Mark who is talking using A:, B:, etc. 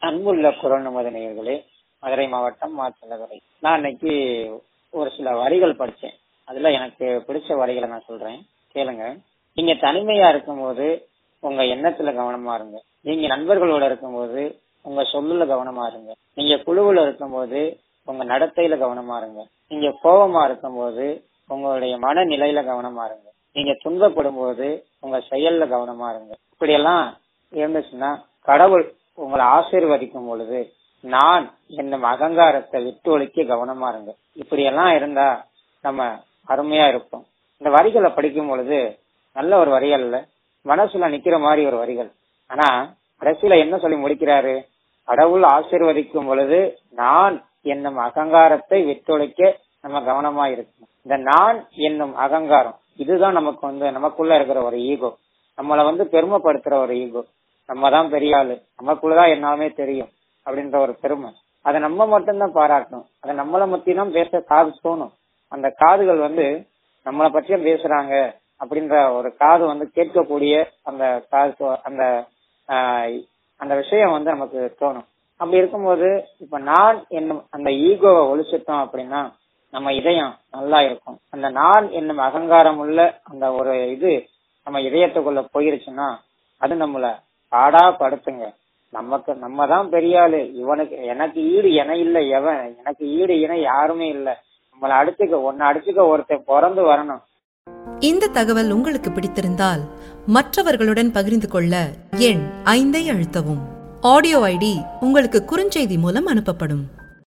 A: அன்புள்ள குரல் நமது நேயர்களே மதுரை மாவட்டம் மாச்சலதுறை நான் இன்னைக்கு ஒரு சில வரிகள் படிச்சேன் அதுல எனக்கு பிடிச்ச வரிகளை நான் சொல்றேன் கேளுங்க நீங்க தனிமையா இருக்கும்போது உங்க எண்ணத்துல கவனமா இருங்க நீங்க நண்பர்களோட இருக்கும்போது உங்க சொல்லுல கவனமா இருங்க நீங்க குழுவுல இருக்கும்போது உங்க நடத்தையில கவனமா இருங்க நீங்க கோபமா இருக்கும்போது உங்களுடைய மனநிலையில கவனமா இருங்க நீங்க துன்பப்படும் போது உங்க செயல்ல கவனமா இருங்க இப்படியெல்லாம் இருந்துச்சுன்னா கடவுள் உங்களை ஆசீர்வதிக்கும் பொழுது நான் என்னும் அகங்காரத்தை விட்டு ஒழிக்க கவனமா இருங்க இப்படியெல்லாம் இருந்தா நம்ம அருமையா இருப்போம் இந்த வரிகளை படிக்கும் பொழுது நல்ல ஒரு வரிகள் இல்ல மனசுல நிக்கிற மாதிரி ஒரு வரிகள் ஆனா கடைசியில என்ன சொல்லி முடிக்கிறாரு கடவுள் ஆசீர்வதிக்கும் பொழுது நான் என்னும் அகங்காரத்தை விட்டொழிக்க நம்ம கவனமா இருக்கணும் இந்த நான் என்னும் அகங்காரம் இதுதான் நமக்கு வந்து நமக்குள்ள இருக்கிற ஒரு ஈகோ நம்மளை வந்து பெருமைப்படுத்துற ஒரு ஈகோ நம்ம தான் பெரிய ஆளு நமக்குள்ளதான் எல்லாமே தெரியும் அப்படின்ற ஒரு பெருமை அதை நம்ம மட்டும்தான் பாராட்டணும் அதை நம்மளை பத்தி தான் பேச காது தோணும் அந்த காதுகள் வந்து நம்மளை பற்றியும் பேசுறாங்க அப்படின்ற ஒரு காது வந்து கேட்கக்கூடிய அந்த காது அந்த ஆஹ், அந்த விஷயம் வந்து நமக்கு தோணும் அப்படி இருக்கும்போது இப்ப நான் என்னும் அந்த ஈகோவை ஒழிச்சிட்டோம் அப்படின்னா நம்ம இதயம் நல்லா இருக்கும் அந்த நான் என்னும் அகங்காரம் உள்ள அந்த ஒரு இது நம்ம இதயத்துக்குள்ள போயிருச்சுன்னா அது நம்மள பாடா படுத்துங்க நமக்கு நம்ம தான் பெரிய ஆளு இவனுக்கு எனக்கு ஈடு என இல்ல எவன் எனக்கு ஈடு இணை யாருமே இல்ல நம்மள அடிச்சுக்க ஒன்னு அடிச்சுக்க ஒருத்தன் பிறந்து வரணும்
B: இந்த தகவல் உங்களுக்கு பிடித்திருந்தால் மற்றவர்களுடன் பகிர்ந்து கொள்ள எண் ஐந்தை அழுத்தவும் ஆடியோ ஐடி உங்களுக்கு குறுஞ்செய்தி மூலம் அனுப்பப்படும்